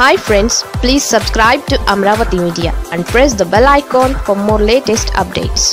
hi friends please subscribe to Amaravati media and press the bell icon for more latest updates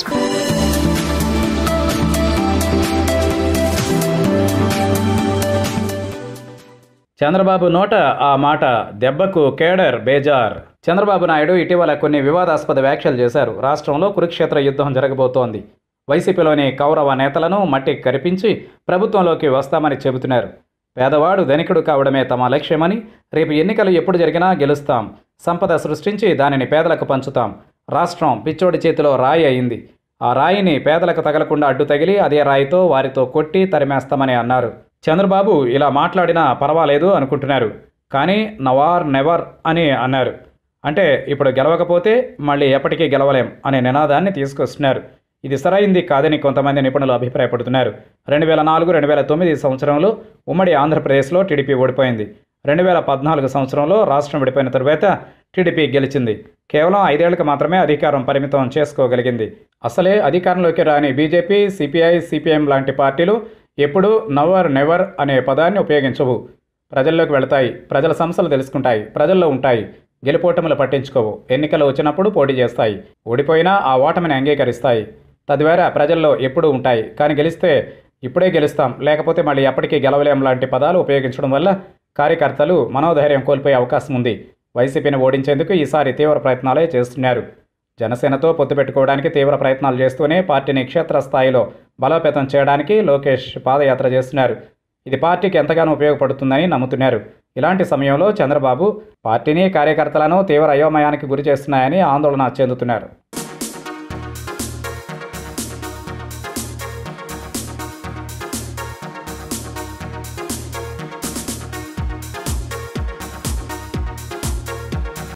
Chandrababu నోట ఆ మాట దెబ్బకు cadre బేజార్ Chandrababu Naidu ఇటీవల కొన్ని వివాదాస్పద వ్యాఖ్యలు చేశారు రాష్ట్రంలో కురుక్షేత్ర యుద్ధం జరగబోతోంది వైసీపీలోని కౌరవ నేతలను మట్టి కరిపించి ప్రభుత్వంలోకి వస్తామని చెబుతున్నారు పేదవాడు ధనికుడు కావడమే తమ లక్ష్యమని రేపు ఎన్నికలు ఎప్పుడు జరిగినా గెలుస్తాం సంపద సృష్టించి దానిని పేదలకు పంచుతాం రాష్ట్రం పిచ్చోడి చేతిలో రాయి అయింది ఆ రాయిని పేదలకు తగలకుండా అడ్డు తగిలి అదే రాయితో వారితో కొట్టి తరిమేస్తామని అన్నారు చంద్రబాబు ఇలా మాట్లాడినా పర్వాలేదు అనుకుంటున్నారు కానీ నవార్ నెవర్ అని అన్నారు అంటే ఇప్పుడు గెలవకపోతే మళ్ళీ ఎప్పటికీ గెలవలేం అనే నినాదాన్ని తీసుకొస్తున్నారు ఇది సరైంది కాదని కొంతమంది నిపుణులు అభిప్రాయపడుతున్నారు రెండు వేల నాలుగు రెండు వేల తొమ్మిది సంవత్సరంలో ఉమ్మడి ఆంధ్రప్రదేశ్లో టీడీపీ ఓడిపోయింది రెండు వేల పద్నాలుగు సంవత్సరంలో రాష్ట్రం విడిపోయిన తరువాత టీడీపీ గెలిచింది కేవలం ఐదేళ్లకు మాత్రమే అధికారం పరిమితం చేసుకోగలిగింది అసలే అధికారంలోకి రాని బీజేపీ సిపిఐ సిపిఎం లాంటి పార్టీలు ఎప్పుడూ నవర్ నెవర్ అనే పదాన్ని ఉపయోగించవు ప్రజల్లోకి వెళతాయి ప్రజల సమస్యలు తెలుసుకుంటాయి ప్రజల్లో ఉంటాయి గెలుపోటములు పట్టించుకోవు ఎన్నికలు వచ్చినప్పుడు పోటీ చేస్తాయి ఓడిపోయినా ఆ ఓటమిని అంగీకరిస్తాయి తద్వారా ప్రజల్లో ఎప్పుడూ ఉంటాయి కానీ గెలిస్తే ఇప్పుడే గెలుస్తాం లేకపోతే మళ్ళీ ఎప్పటికీ గెలవలేం లాంటి పదాలు ఉపయోగించడం వల్ల కార్యకర్తలు మనోధైర్యం కోల్పోయే అవకాశం ఉంది వైసీపీని ఓడించేందుకు ఈసారి తీవ్ర ప్రయత్నాలే చేస్తున్నారు జనసేనతో పొత్తు పెట్టుకోవడానికి తీవ్ర ప్రయత్నాలు చేస్తూనే పార్టీని క్షేత్రస్థాయిలో బలోపేతం చేయడానికి లోకేష్ పాదయాత్ర చేస్తున్నారు ఇది పార్టీకి ఎంతగానో ఉపయోగపడుతుందని నమ్ముతున్నారు ఇలాంటి సమయంలో చంద్రబాబు పార్టీని కార్యకర్తలను తీవ్ర అయోమయానికి గురి చేస్తున్నాయని ఆందోళన చెందుతున్నారు